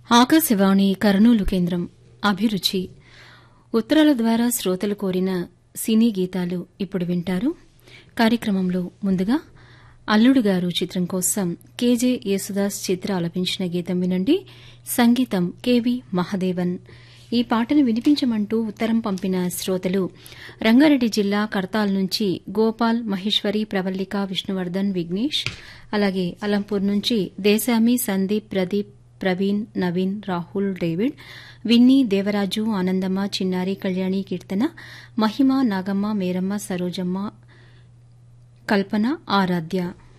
ఆకాశవాణి కర్నూలు కేంద్రం అభిరుచి ఉత్తరాల ద్వారా శ్రోతలు కోరిన సినీ గీతాలు ఇప్పుడు వింటారు కార్యక్రమంలో ముందుగా అల్లుడు గారు చిత్రం కోసం కేజే యేసుదాస్ చిత్ర ఆలపించిన గీతం వినండి సంగీతం కెవి మహదేవన్ ఈ పాటను వినిపించమంటూ ఉత్తరం పంపిన శ్రోతలు రంగారెడ్డి జిల్లా కర్తాల్ నుంచి గోపాల్ మహేశ్వరి ప్రవల్లిక విష్ణువర్ధన్ విఘ్నేష్ అలాగే అలంపూర్ నుంచి దేశామి సందీప్ ప్రదీప్ ప్రవీణ్ నవీన్ రాహుల్ డేవిడ్ విన్నీ దేవరాజు ఆనందమ్మ చిన్నారి కళ్యాణి కీర్తన మహిమ నాగమ్మ మేరమ్మ సరోజమ్మ కల్పన ఆరాధ్య